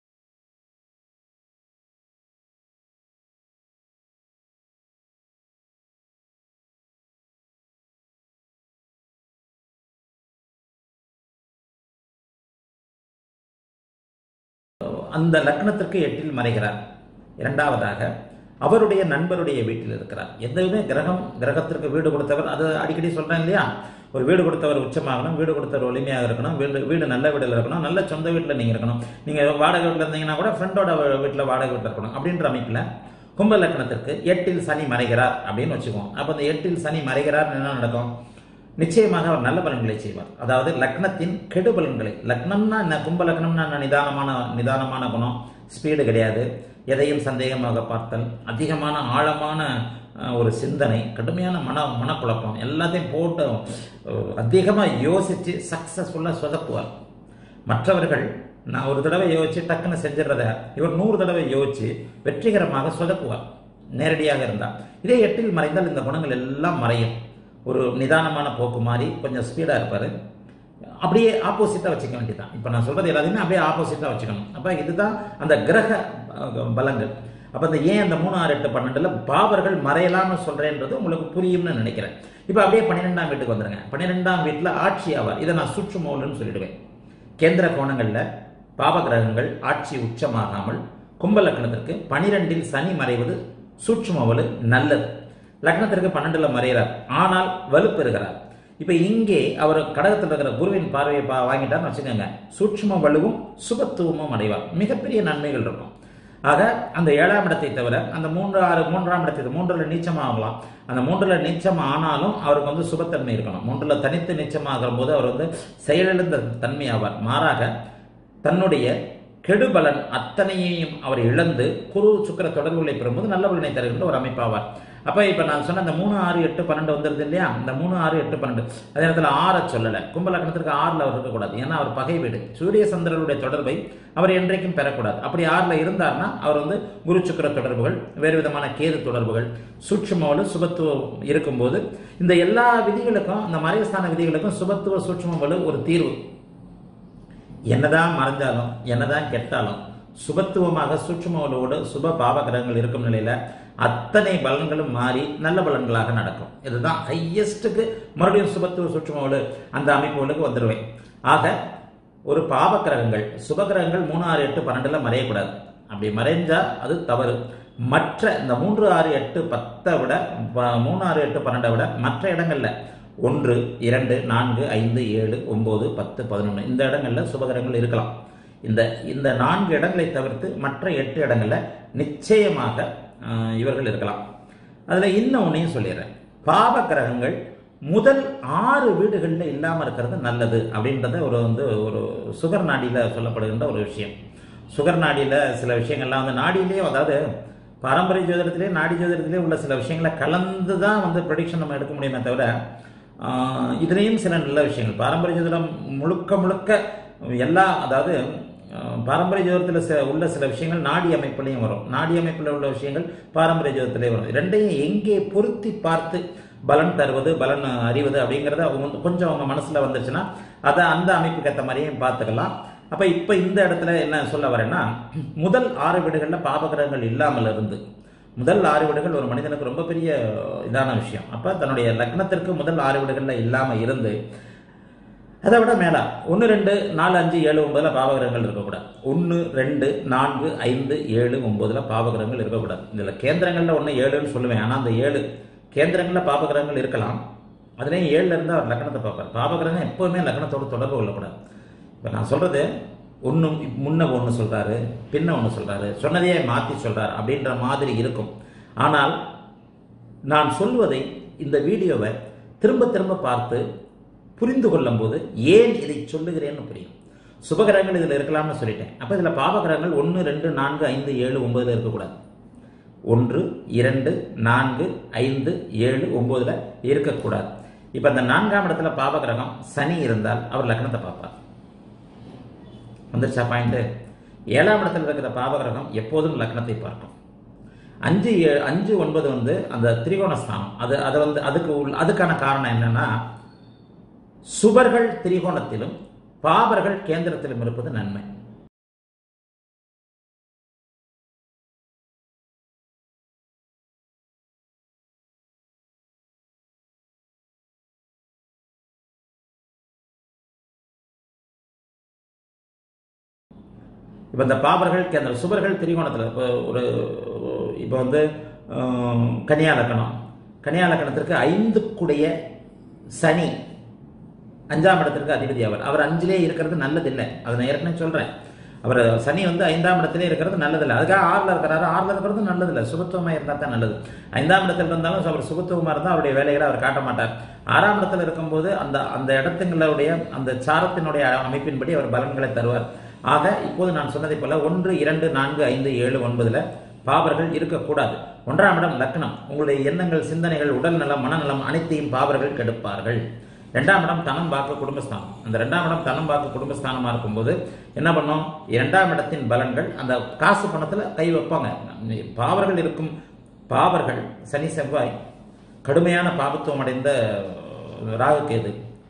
[SPEAKER 1] அந்த லக்னத்திற்கு எட்டில் மறைகிறார் இரண்டாவதாக அவருடைய நண்பருடைய வீட்டில் இருக்கிறார் எதுவுமே கிரகம் கிரகத்திற்கு வீடு கொடுத்தவர் அது அடிக்கடி சொல்றேன் இல்லையா ஒரு வீடு கொடுத்தவர் உச்சமாகணும் வீடு கொடுத்தவர் ஒளிமையாக இருக்கணும் வீடு வீடு நல்ல வீட்டில் இருக்கணும் நல்ல சொந்த வீட்டில் நீங்கள் இருக்கணும் நீங்கள் வாடகை வீட்டில் இருந்தீங்கன்னா கூட ஃப்ரெண்டோட வீட்டில் வாடகை வீட்டில் இருக்கணும் அப்படின்ற அமைப்பில் கும்ப லக்னத்திற்கு எட்டில் சனி மறைகிறார் அப்படின்னு வச்சுக்குவோம் அப்போ அந்த எட்டில் சனி மறைகிறார் என்ன நடக்கும் நிச்சயமாக அவர் நல்ல பலன்களை செய்வார் அதாவது லக்னத்தின் கெடு பலன்களை லக்னம்னா என்ன கும்ப லக்னம்னா என்ன நிதானமான நிதானமான குணம் ஸ்பீடு கிடையாது எதையும் சந்தேகமாக பார்த்தல் அதிகமான ஆழமான அஹ், ஒரு சிந்தனை கடுமையான மன மனக்குழப்பம் எல்லாத்தையும் போட்டு அஹ், அதிகமாக யோசித்து சக்ஸஸ்ஃபுல்லாக சொதப்புவார் மற்றவர்கள் நான் ஒரு தடவை யோசிச்சு டக்குன்னு செஞ்சிடறத இவர் நூறு தடவை யோசிச்சு வெற்றிகரமாக சொதப்புவார் நேரடியாக இருந்தால் இதே எட்டில் மறைந்தால் இந்த குணங்கள் எல்லாம் மறையும் ஒரு நிதானமான போக்கு மாதிரி கொஞ்சம் ஸ்பீடாக இருப்பார் அப்படியே ஆப்போசிட்டாக வச்சுக்க வேண்டியதுதான் இப்போ நான் சொல்றது எல்லாத்தையுமே அப்படியே ஆப்போசிட்டாக வச்சுக்கணும் அப்போ இதுதான் அந்த கிரக அஹ், பலங்கள் அப்போ இந்த ஏன் அந்த மூணு ஆறு எட்டு பன்னெண்டுல பாவர்கள் மறையலாம்னு சொல்றேன்றது உங்களுக்கு புரியும்னு நினைக்கிறேன் இப்போ அப்படியே பன்னிரெண்டாம் வீட்டுக்கு வந்துருங்க பன்னிரெண்டாம் வீட்டில் ஆட்சி ஆவார் இதை நான் சுற்றுமோல்னு சொல்லிடுவேன் கேந்திர கோணங்களில் பாவகிரகங்கள் ஆட்சி உச்சமாகாமல் கும்ப லக்னத்திற்கு பனிரெண்டில் சனி மறைவது சூட்சுமவலு நல்லது லக்னத்திற்கு பன்னெண்டுல மறைகிறார் ஆனால் வலுப்பெறுகிறார் இப்ப இங்கே அவர் கடகத்தில் இருக்கிற குருவின் பார்வையை பா வாங்கிட்டார்னு வச்சுக்கோங்க சூட்சும வலுவும் சுபத்துவமும் அடைவார் மிகப்பெரிய நன்மைகள் இருக்கும் ஆக அந்த ஏழாம் இடத்தை தவிர அந்த மூன்று ஆறு மூன்றாம் இடத்தை மூன்றுல நீச்சமாகலாம் அந்த மூன்றுல நீச்சம் ஆனாலும் அவருக்கு வந்து சுபத்தன்மை இருக்கணும் மூன்றுல தனித்து நீச்சமாகிற போது அவர் வந்து செயலிழந்த தன்மை ஆவார் மாறாக தன்னுடைய கெடுபலன் அத்தனையையும் அவர் இழந்து குரு சுக்கிர தொடர்புகளை பெறும்போது நல்ல பலனை தருகின்ற ஒரு அமைப்பாவார் அப்ப இப்ப நான் சொன்ன அந்த மூணு ஆறு எட்டு பன்னெண்டு வந்துருது இல்லையா இந்த மூணு ஆறு எட்டு பன்னெண்டு அதே நேரத்தில் ஆறை சொல்லலை கும்பலக்கணத்திற்கு ஆறுல அவர் இருக்கக்கூடாது ஏன்னா அவர் பகை வீடு சூரிய சந்திரனுடைய தொடர்பை அவர் என்றைக்கும் பெறக்கூடாது அப்படி ஆறுல இருந்தார்னா அவர் வந்து குரு சுக்கிர தொடர்புகள் வேறு விதமான கேது தொடர்புகள் சூட்சுமவலு சுபத்துவம் இருக்கும்போது இந்த எல்லா விதிகளுக்கும் இந்த மறைவுஸ்தான விதிகளுக்கும் சுபத்துவ சூட்சுமவலு ஒரு தீர்வு என்னதான் மறைஞ்சாலும் என்னதான் கெட்டாலும் சுபத்துவமாக சூட்சுமவலோடு சுப பாவகிரகங்கள் இருக்கும் நிலையில அத்தனை பலன்களும் மாறி நல்ல பலன்களாக நடக்கும் இதுதான் ஹையஸ்ட்டுக்கு மறுபடியும் சுபத்துவ சூட்சுமவலு அந்த அமைப்புகளுக்கு வந்துடுவேன் ஆக ஒரு பாவகிரகங்கள் சுபகிரகங்கள் மூணு ஆறு எட்டு பன்னெண்டுல மறையக்கூடாது அப்படி மறைஞ்சா அது தவறு மற்ற இந்த மூன்று ஆறு எட்டு பத்தை விட ப- மூணு ஆறு எட்டு பன்னெண்டை விட மற்ற இடங்கள்ல ஒன்று இரண்டு நான்கு ஐந்து ஏழு ஒன்பது பத்து பதினொன்று இந்த இடங்கள்ல சுபகிரகங்கள் இருக்கலாம் இந்த இந்த நான்கு இடங்களை தவிர்த்து மற்ற எட்டு இடங்கள்ல நிச்சயமாக ஆஹ், இவர்கள் இருக்கலாம் அதுல இன்னொன்னையும் சொல்லிடுறேன் பாவ கிரகங்கள் முதல் ஆறு வீடுகளில் இல்லாமல் இருக்கிறது நல்லது அப்படின்றத ஒரு வந்து ஒரு சுகர் நாடியில் சொல்லப்படுகின்ற ஒரு விஷயம் சுகர் நாடியில் சில விஷயங்கள்லாம் வந்து நாடியிலேயே அதாவது பாரம்பரிய ஜோதிடத்திலே நாடி ஜோதிடத்திலே உள்ள சில விஷயங்களை கலந்து தான் வந்து ப்ரொடிக்ஷன் நம்ம எடுக்க முடியுமே தவிர ஆஹ், இதுலேயும் சில நல்ல விஷயங்கள் பாரம்பரிய ஜோதிடம் முழுக்க முழுக்க எல்லா அதாவது ஆஹ், பாரம்பரிய ஜோதிடத்தில் சில உள்ள சில விஷயங்கள் நாடி அமைப்புலையும் வரும் நாடி அமைப்பில் உள்ள விஷயங்கள் பாரம்பரிய ஜோதிடத்திலே வரும் ரெண்டையும் எங்கே பொருத்தி பார்த்து பலன் தருவது பலன் அறிவது அப்படிங்கிறத அவங்க வந்து கொஞ்சம் அவங்க மனசுல வந்துச்சுன்னா அதை அந்த அமைப்புக்கு ஏற்ற மாதிரியும் பார்த்துக்கலாம் அப்ப இப்ப இந்த இடத்துல என்ன சொல்ல வரேன்னா முதல் ஆறு வீடுகள்ல பாபகிரகங்கள் இல்லாமல் இருந்து முதல் ஆறு வீடுகள் ஒரு மனிதனுக்கு ரொம்ப பெரிய இதான விஷயம் அப்ப தன்னுடைய லக்னத்திற்கு முதல் ஆறு வீடுகள்ல இல்லாம இருந்து அதை விட மேலா ஒன்று ரெண்டு நாலு அஞ்சு ஏழு ஒன்பதுல பாவகிரகங்கள் இருக்கக்கூடாது ஒன்று ரெண்டு நான்கு ஐந்து ஏழு ஒன்பதுல பாவகிரகங்கள் இருக்கக்கூடாது இதுல கேந்திரங்கள்ல ஒன்று ஏழுன்னு சொல்லுவேன் ஆனா அந்த ஏழு கேந்திரங்கள்ல பாபகிரகங்கள் இருக்கலாம் அதுலேயும் ஏழுல இருந்து அவர் லக்னத்தை பார்ப்பார் பாபகிரகம் எப்பவுமே லக்னத்தோட தொடர்பு கொள்ளக்கூடாது இப்போ நான் சொல்றது ஒன்று முன்ன ஒன்று சொல்றாரு பின்ன ஒன்று சொல்றாரு சொன்னதையே மாற்றி சொல்றாரு அப்படின்ற மாதிரி இருக்கும் ஆனால் நான் சொல்வதை இந்த வீடியோவை திரும்ப திரும்ப பார்த்து புரிந்து கொள்ளும் போது ஏன் இதை சொல்லுகிறேன்னு புரியும் சுபகிரகங்கள் இதில் இருக்கலாம்னு சொல்லிட்டேன் அப்போ இதில் பாவகிரகங்கள் ஒன்று ரெண்டு நான்கு ஐந்து ஏழு ஒன்பதுல இருக்கக்கூடாது ஒன்று இரண்டு நான்கு ஐந்து ஏழு ஒன்பதுல இருக்கக்கூடாது இப்போ அந்த நான்காம் இடத்துல பாபகிரகம் சனி இருந்தால் அவர் லக்னத்தை பார்ப்பார் வந்துருச்சா பாயிண்ட் ஏழாம் இடத்துல இருக்கிற பாபகிரகம் எப்போதும் லக்னத்தை பார்க்கும் அஞ்சு ஏ- அஞ்சு ஒன்பது வந்து அந்த திரிகோண ஸ்தானம் அது அது வந்து அதுக்கு உள்- அதுக்கான காரணம் என்னன்னா சுபர்கள் திரிகோணத்திலும் பாபர்கள் கேந்திரத்திலும் இருப்பது நன்மை இப்போ இந்த பாபர்கள் கேந்திர சுபர்கள் திரிகோணத்தில் இப்போ ஒரு இப்போ வந்து ஆம், கன்னியா லக்கணம் கன்னியா லக்கணத்திற்கு ஐந்துக்குடைய சனி அஞ்சாம் இடத்திற்கு அதிபதி அவர் அவர் அஞ்சிலே இருக்கிறது நல்லதில்லை அதை நான் ஏற்கனவே சொல்றேன் அவர் சனி வந்து ஐந்தாம் இடத்திலே இருக்கிறது நல்லதில்லை அதுக்காக ஆறில் இருக்கிறாரு ஆறில் இருக்கிறது நல்லதில்லை சுபத்துவமாக இருந்தால் தான் நல்லது ஐந்தாம் இடத்துல இருந்தாலும் அவர் சுபத்துவமாக இருந்தால் அவருடைய வேலைகளை அவர் காட்ட மாட்டார் ஆறாம் இடத்துல இருக்கும்போது அந்த அந்த இடத்துங்களுடைய அந்த சாரத்தினுடைய அமைப்பின்படி அவர் பலன்களை தருவார் ஆக இப்போது நான் சொன்னதை போல ஒன்று இரண்டு நான்கு ஐந்து ஏழு ஒன்பதுல பாவர்கள் இருக்கக்கூடாது ஒன்றாம் இடம் லக்னம் உங்களுடைய எண்ணங்கள் சிந்தனைகள் உடல் நலம் மனநலம் அனைத்தையும் பாவர்கள் கெடுப்பார்கள் இரண்டாம் இடம் தனம் வாக்கு குடும்பஸ்தானம் அந்த இரண்டாம் இடம் தனம் வாக்கு குடும்பஸ்தானமா இருக்கும்போது என்ன பண்ணும் இரண்டாம் இடத்தின் பலன்கள் அந்த காசு பணத்துல கை வைப்பாங்க பாவர்கள் இருக்கும் பாவர்கள் சனி செவ்வாய் கடுமையான பாபத்துவம் அடைந்த ராகு கேது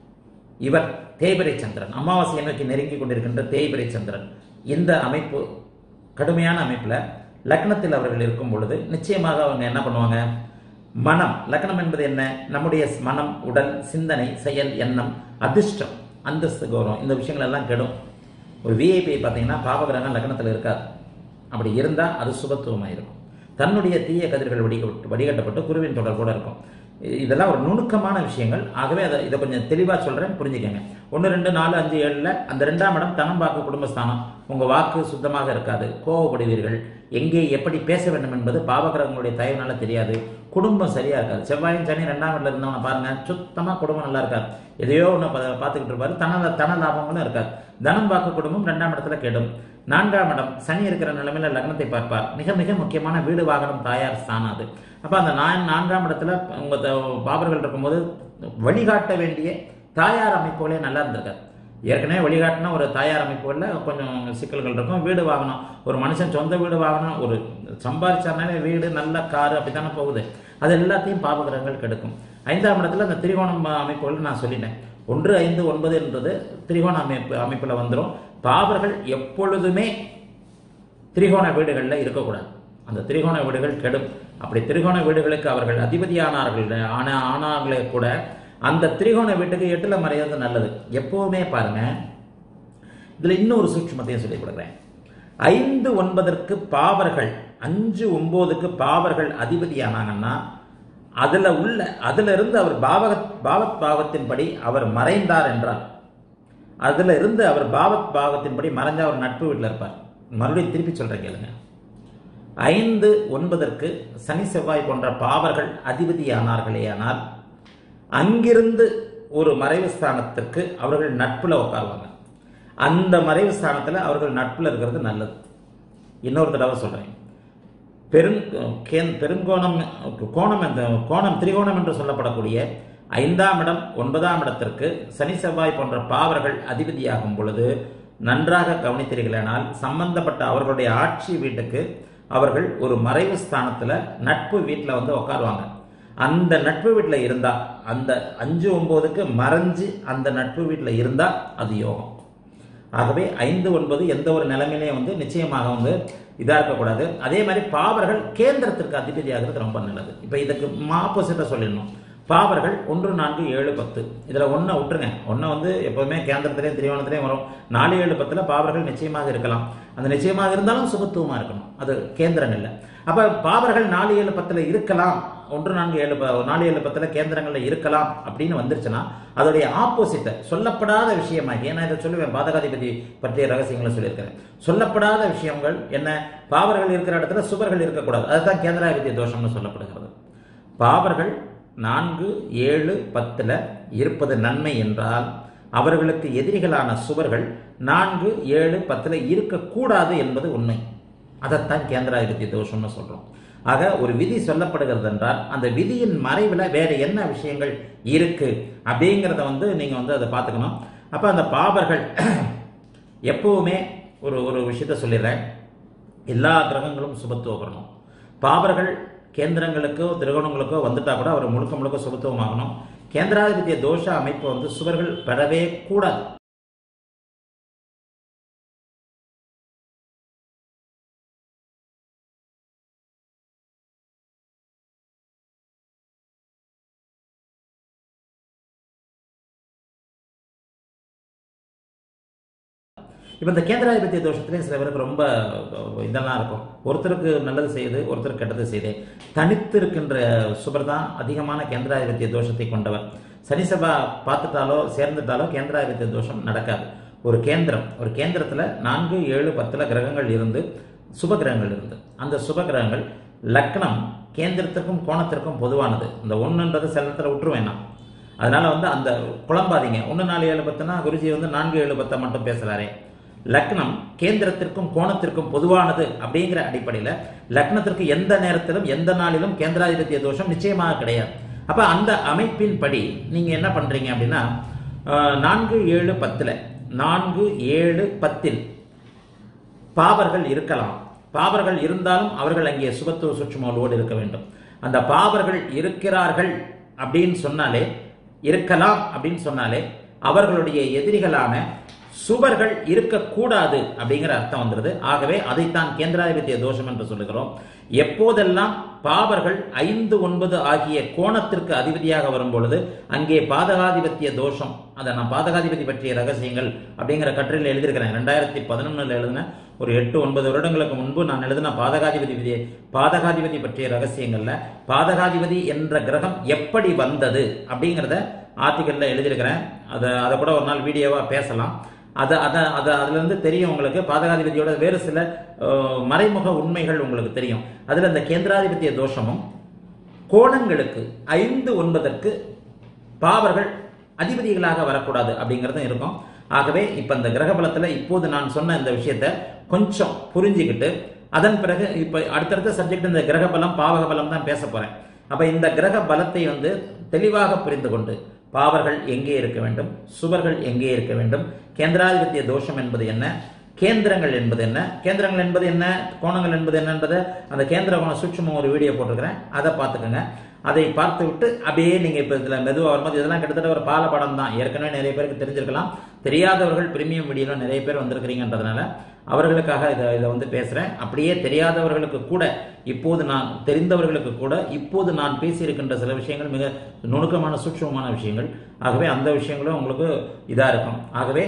[SPEAKER 1] இவர் தேய்பிரை சந்திரன் அமாவாசையை நோக்கி நெருங்கி கொண்டிருக்கின்ற தேய்பிரை சந்திரன் இந்த அமைப்பு கடுமையான அமைப்புல லக்னத்தில் அவர்கள் இருக்கும் பொழுது நிச்சயமாக அவங்க என்ன பண்ணுவாங்க மனம் லக்னம் என்பது என்ன நம்முடைய மனம் உடல் சிந்தனை செயல் எண்ணம் அதிர்ஷ்டம் அந்தஸ்து கௌரவம் இந்த விஷயங்கள் எல்லாம் கெடும் ஒரு விஐபி பார்த்தீங்கன்னா பாபகிரகம் லக்னத்தில் இருக்காது அப்படி இருந்தால் அது சுபத்துவமாக இருக்கும் தன்னுடைய தீய கதிர்கள் வடிகட்டு வடிகட்டப்பட்டு குருவின் தொடர்போட இருக்கும் இ- இதெல்லாம் ஒரு நுணுக்கமான விஷயங்கள் ஆகவே அதை இதை கொஞ்சம் தெளிவாக சொல்கிறேன் புரிஞ்சுக்கங்க ஒன்று ரெண்டு நாலு அஞ்சு ஏழில் அந்த ரெண்டாம் இடம் தனம் வாக்கு குடும்பஸ்தானம் உங்கள் வாக்கு சுத்தமாக இருக்காது கோவப்படுவீர்கள் எங்கே எப்படி பேச வேண்டும் என்பது பாவகிரகங்களுடைய தயவுனால தெரியாது குடும்பம் சரியா இருக்காது செவ்வாயும் சனி ரெண்டாம் வீட்டில் இருந்தவங்க பாருங்க சுத்தமாக குடும்பம் நல்லா இருக்காது எதையோ ஒன்று பார்த்துக்கிட்டு இருப்பாரு தன தன லாபங்களும் இருக்காது தனம் வாக்கு குடும்பம் ரெண்டாம் இடத்துல கெடும் நான்காம் இடம் சனி இருக்கிற நிலைமையில லக்னத்தை பார்ப்பார் மிக மிக முக்கியமான வீடு வாகனம் தாயார் ஸ்தானம் அது அப்ப அந்த நான் நான்காம் இடத்துல உங்க த- பாபர்கள் இருக்கும்போது வழிகாட்ட வேண்டிய தாயார் அமைப்புகளே நல்லா இருந்திருக்காது ஏற்கனவே வழிகாட்டினா ஒரு தாயார் அமைப்புகளில் கொஞ்சம் சிக்கல்கள் இருக்கும் வீடு வாங்கணும் ஒரு மனுஷன் சொந்த வீடு வாங்கணும் ஒரு சம்பாதிச்சாருனாலே வீடு நல்ல காரு அப்படித்தானே போகுது அது எல்லாத்தையும் பாபகிரகங்கள் கெடுக்கும் ஐந்தாம் இடத்துல அந்த திரிகோணம் அமைப்புகள் நான் சொல்லிட்டேன் ஒன்று ஐந்து ஒன்பது என்றது திரிகோண அமைப்பு அமைப்பில் வந்துடும் பாபர்கள் எப்பொழுதுமே திரிகோண வீடுகளில் இருக்கக்கூடாது அந்த திரிகோண வீடுகள் கெடும் அப்படி திரிகோண வீடுகளுக்கு அவர்கள் அதிபதியானார்கள் ஆன ஆனார்களே கூட அந்த திரிகோண வீட்டுக்கு எட்டுல மறையாது நல்லது எப்பவுமே பாருங்க இதுல இன்னொரு சூட்சுமத்தையும் சொல்லிக் கொடுக்குறேன் ஐந்து ஒன்பதற்கு பாவர்கள் அஞ்சு ஒன்பதுக்கு பாவர்கள் அதிபதியானாங்கன்னா அதுல உள்ள அதுல இருந்து அவர் பாவக பாவத் பாவத்தின்படி அவர் மறைந்தார் என்றார் அதுல இருந்து அவர் பாவத் பாவத்தின்படி மறைஞ்ச அவர் நட்பு வீட்டில் இருப்பார் மறுபடியும் திருப்பி சொல்றேன் கேளுங்க ஐந்து ஒன்பதற்கு சனி செவ்வாய் போன்ற பாவர்கள் அதிபதியானார்களேயானால் அங்கிருந்து ஒரு மறைவு ஸ்தானத்திற்கு அவர்கள் நட்புல உட்காருவாங்க அந்த மறைவு ஸ்தானத்துல அவர்கள் நட்புல இருக்கிறது நல்லது இன்னொரு தடவை சொல்றேன் பெருங் கேன் பெருங்கோணம் கோணம் என்ற கோணம் திரிகோணம் என்று சொல்லப்படக்கூடிய ஐந்தாம் இடம் ஒன்பதாம் இடத்திற்கு சனி செவ்வாய் போன்ற பாவர்கள் அதிபதியாகும் பொழுது நன்றாக கவனித்தீர்களானால் சம்பந்தப்பட்ட அவர்களுடைய ஆட்சி வீட்டுக்கு அவர்கள் ஒரு மறைவு ஸ்தானத்துல நட்பு வீட்டில் வந்து உட்காருவாங்க அந்த நட்பு வீட்டில் இருந்தா அந்த அஞ்சு ஒன்பதுக்கு மறைஞ்சு அந்த நட்பு வீட்டில் இருந்தா அது யோகம் ஆகவே ஐந்து ஒன்பது எந்த ஒரு நிலைமையிலையும் வந்து நிச்சயமாக வந்து இதா இருக்கக்கூடாது அதே மாதிரி பாவர்கள் கேந்திரத்திற்கு அதிபதியாகிறது ரொம்ப நல்லது இப்போ இதுக்கு ஆப்போசிட்டா சொல்லிடணும் பாவர்கள் ஒன்று நான்கு ஏழு பத்து இதில் ஒன்றை விட்டுருங்க ஒன்றை வந்து எப்போவுமே கேந்திரத்திலையும் திரிவோணத்திலையும் வரும் நாலு ஏழு பத்தில் பாவர்கள் நிச்சயமாக இருக்கலாம் அந்த நிச்சயமாக இருந்தாலும் சுபத்துவமாக இருக்கணும் அது கேந்திரம் இல்லை அப்போ பாவர்கள் நாலு ஏழு பத்தில் இருக்கலாம் ஒன்று நான்கு ஏழு ப- நாலு ஏழு பத்தில் கேந்திரங்களில் இருக்கலாம் அப்படின்னு வந்துருச்சுன்னா அதோடைய ஆப்போசிட்டை சொல்லப்படாத விஷயமாக ஏன்னா இதை சொல்லுவேன் பாதகாதிபதி பற்றிய ரகசியங்களை சொல்லியிருக்கிறேன் சொல்லப்படாத விஷயங்கள் என்ன பாவர்கள் இருக்கிற இடத்துல சுவர்கள் இருக்கக்கூடாது அதுதான் கேந்திராதிபத்திய தோஷம்னு சொல்லப்படுகிறது பாவர்கள் நான்கு ஏழு பத்துல இருப்பது நன்மை என்றால் அவர்களுக்கு எதிரிகளான சுவர்கள் நான்கு ஏழு பத்துல இருக்கக்கூடாது என்பது உண்மை அதைத்தான் கேந்திராதிபத்திய தோஷம்னு சொல்றோம் ஆக ஒரு விதி சொல்லப்படுகிறது என்றால் அந்த விதியின் மறைவில் வேற என்ன விஷயங்கள் இருக்கு அப்படிங்கிறத வந்து நீங்க வந்து அதை பார்த்துக்கணும் அப்ப அந்த பாபர்கள் எப்பவுமே ஒரு ஒரு விஷயத்த சொல்லிடுறேன் எல்லா கிரகங்களும் சுபத்துவப்படணும் பாபர்கள் கேந்திரங்களுக்கோ திரகணங்களுக்கோ வந்துட்டா கூட அவர் முழுக்க முழுக்க சுபத்துவமாகணும் கேந்திராதிபத்திய தோஷ அமைப்பு வந்து சுவர்கள் பெறவே கூடாது இப்போ இந்த கேந்திராதிபத்திய தோஷத்திலே சில பேருக்கு ரொம்ப இதெல்லாம் இருக்கும் ஒருத்தருக்கு நல்லது செய்யுது ஒருத்தருக்கு கெட்டது செய்யுது தனித்து இருக்கின்ற சுபர் தான் அதிகமான கேந்திராதிபத்திய தோஷத்தை கொண்டவர் சனி சபா பார்த்துட்டாலோ சேர்ந்துட்டாலோ கேந்திராதிபத்திய தோஷம் நடக்காது ஒரு கேந்திரம் ஒரு கேந்திரத்தில் நான்கு ஏழு பத்தில் கிரகங்கள் இருந்து சுப கிரகங்கள் இருந்து அந்த சுப கிரகங்கள் லக்னம் கேந்திரத்திற்கும் கோணத்திற்கும் பொதுவானது இந்த ஒன்றுன்றது சில நேரத்தில் விட்டுருவேன் நான் அதனால வந்து அந்த குழம்பாதீங்க ஒன்று நாலு ஏழு பத்துனா குருஜி வந்து நான்கு ஏழு பத்தை மட்டும் பேசுகிறாரே லக்னம் கேந்திரத்திற்கும் கோணத்திற்கும் பொதுவானது அப்படிங்கிற அடிப்படையில் லக்னத்திற்கு எந்த நேரத்திலும் எந்த நாளிலும் கேந்திராதிபத்திய தோஷம் நிச்சயமாக கிடையாது அப்ப அந்த அமைப்பின் படி நீங்க என்ன பண்றீங்க அப்படின்னா அஹ், நான்கு ஏழு பத்துல நான்கு ஏழு பத்தில் பாவர்கள் இருக்கலாம் பாவர்கள் இருந்தாலும் அவர்கள் அங்கே சுபத்துவ சுற்றுமோலோடு இருக்க வேண்டும் அந்த பாவர்கள் இருக்கிறார்கள் அப்படின்னு சொன்னாலே இருக்கலாம் அப்படின்னு சொன்னாலே அவர்களுடைய எதிரிகளான சுவர்கள் இருக்கக்கூடாது அப்படிங்கிற அர்த்தம் வந்துருது ஆகவே அதைத்தான் கேந்திராதிபத்திய தோஷம் என்று சொல்லுகிறோம் எப்போதெல்லாம் பாவர்கள் ஐந்து ஒன்பது ஆகிய கோணத்திற்கு அதிபதியாக வரும் பொழுது அங்கே பாதகாதிபத்திய தோஷம் அதை நான் பாதகாதிபதி பற்றிய ரகசியங்கள் அப்படிங்கிற கட்டுரையில் எழுதியிருக்கிறேன் ரெண்டாயிரத்தி பதினொன்னுல எழுதின ஒரு எட்டு ஒன்பது வருடங்களுக்கு முன்பு நான் எழுதின பாதகாதிபதி விதியை பாதகாதிபதி பற்றிய ரகசியங்கள்ல பாதகாதிபதி என்ற கிரகம் எப்படி வந்தது அப்படிங்கிறத ஆர்டிக்கல்ல எழுதியிருக்கிறேன் அதை அதை கூட ஒரு நாள் வீடியோவா பேசலாம் அதை அதை அதை அதுலேருந்து தெரியும் உங்களுக்கு பாதகாதிபதியோட வேறு சில அஹ், மறைமுக உண்மைகள் உங்களுக்கு தெரியும் அதில் இந்த கேந்திராதிபத்திய தோஷமும் கோணங்களுக்கு ஐந்து ஒன்பதற்கு பாவர்கள் அதிபதிகளாக வரக்கூடாது அப்படிங்கிறதும் இருக்கும் ஆகவே இப்ப இந்த கிரக பலத்துல இப்போது நான் சொன்ன இந்த விஷயத்த கொஞ்சம் புரிஞ்சுக்கிட்டு அதன் பிறகு இப்ப அடுத்தடுத்த சப்ஜெக்ட் இந்த கிரக பலம் பாவக பலம் தான் பேச போறேன் அப்ப இந்த கிரக பலத்தை வந்து தெளிவாக புரிந்து கொண்டு பாவர்கள் எங்கே இருக்க வேண்டும் சுவர்கள் எங்கே இருக்க வேண்டும் கேந்திராதிபத்திய தோஷம் என்பது என்ன கேந்திரங்கள் என்பது என்ன கேந்திரங்கள் என்பது என்ன கோணங்கள் என்பது என்னன்றதை அந்த கேந்திர கோண சூட்சமம் ஒரு வீடியோ போட்டிருக்கிறேன் அதை பார்த்துக்கோங்க அதை பார்த்து விட்டு அப்படியே நீங்க இப்ப இதுல மெதுவாக வரும்போது இதெல்லாம் கிட்டத்தட்ட ஒரு பால படம் தான் ஏற்கனவே நிறைய பேருக்கு தெரிஞ்சிருக்கலாம் தெரியாதவர்கள் பிரீமியம் வீடியோல நிறைய பேர் வந்திருக்கிறீங்கன்றதுனால அவர்களுக்காக இதை இதை வந்து பேசுறேன் அப்படியே தெரியாதவர்களுக்கு கூட இப்போது நான் தெரிந்தவர்களுக்கு கூட இப்போது நான் பேசியிருக்கின்ற சில விஷயங்கள் மிக நுணுக்கமான சூட்சமமான விஷயங்கள் ஆகவே அந்த விஷயங்களும் உங்களுக்கு இதா இருக்கும் ஆகவே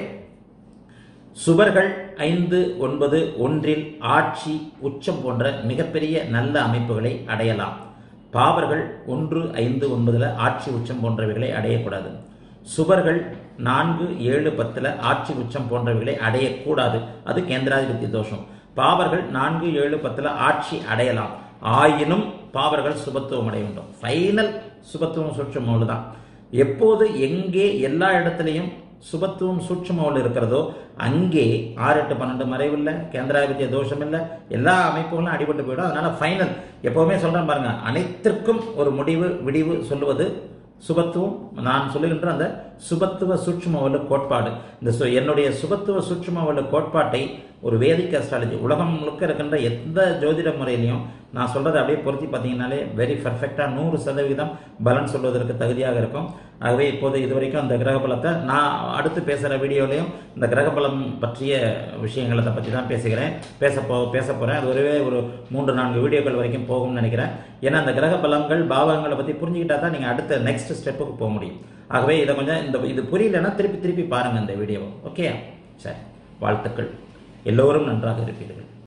[SPEAKER 1] சுவர்கள் ஐந்து ஒன்பது ஒன்றில் ஆட்சி உச்சம் போன்ற மிகப்பெரிய நல்ல அமைப்புகளை அடையலாம் பாவர்கள் ஒன்று ஐந்து ஒன்பதுல ஆட்சி உச்சம் போன்றவைகளை அடையக்கூடாது சுவர்கள் நான்கு ஏழு பத்துல ஆட்சி உச்சம் போன்றவைகளை அடையக்கூடாது அது கேந்திராதிபத்திய தோஷம் பாவர்கள் நான்கு ஏழு பத்துல ஆட்சி அடையலாம் ஆயினும் பாவர்கள் சுபத்துவம் அடைய வேண்டும் ஃபைனல் சுபத்துவம் சூட்சமோடு தான் எப்போது எங்கே எல்லா இடத்துலையும் சுபத்துவம் சூட்சமோல் இருக்கிறதோ அங்கே ஆறு எட்டு பன்னெண்டு மறைவு இல்லை கேந்திராதிபத்திய தோஷம் இல்லை எல்லா அமைப்புகளும் அடிபட்டு போயிடும் அதனால ஃபைனல் எப்பவுமே சொல்றேன் பாருங்க அனைத்திற்கும் ஒரு முடிவு விடிவு சொல்லுவது சுபத்துவம் நான் சொல்லுகின்ற அந்த சுபத்துவ சூட்சும வலு கோட்பாடு இந்த சு- என்னுடைய சுபத்துவ சூட்சும வலு கோட்பாட்டை ஒரு வேதிக் அஸ்ட்ராலஜி உலகம் முழுக்க இருக்கின்ற எந்த ஜோதிட முறையிலையும் நான் சொல்றதை அப்படியே பொருத்தி பார்த்தீங்கன்னாலே வெரி பர்ஃபெக்டா நூறு சதவீதம் பலன் சொல்வதற்கு தகுதியாக இருக்கும் ஆகவே இப்போது இதுவரைக்கும் அந்த கிரக பலத்தை நான் அடுத்து பேசுகிற வீடியோலையும் இந்த கிரக பலம் பற்றிய விஷயங்களை பற்றி தான் பேசுகிறேன் பேச போ பேச போகிறேன் அது ஒருவே ஒரு மூன்று நான்கு வீடியோக்கள் வரைக்கும் போகும்னு நினைக்கிறேன் ஏன்னா அந்த கிரக பலங்கள் பாவகங்களை பற்றி புரிஞ்சுக்கிட்டா தான் நீங்கள் அடுத்த நெக்ஸ்ட் ஸ்டெப்புக்கு போக முடியும் ஆகவே இதை கொஞ்சம் இந்த இது புரியலன்னா திருப்பி திருப்பி பாருங்கள் இந்த வீடியோவை ஓகே சரி வாழ்த்துக்கள் எல்லோரும் நன்றாக இருப்பீர்கள்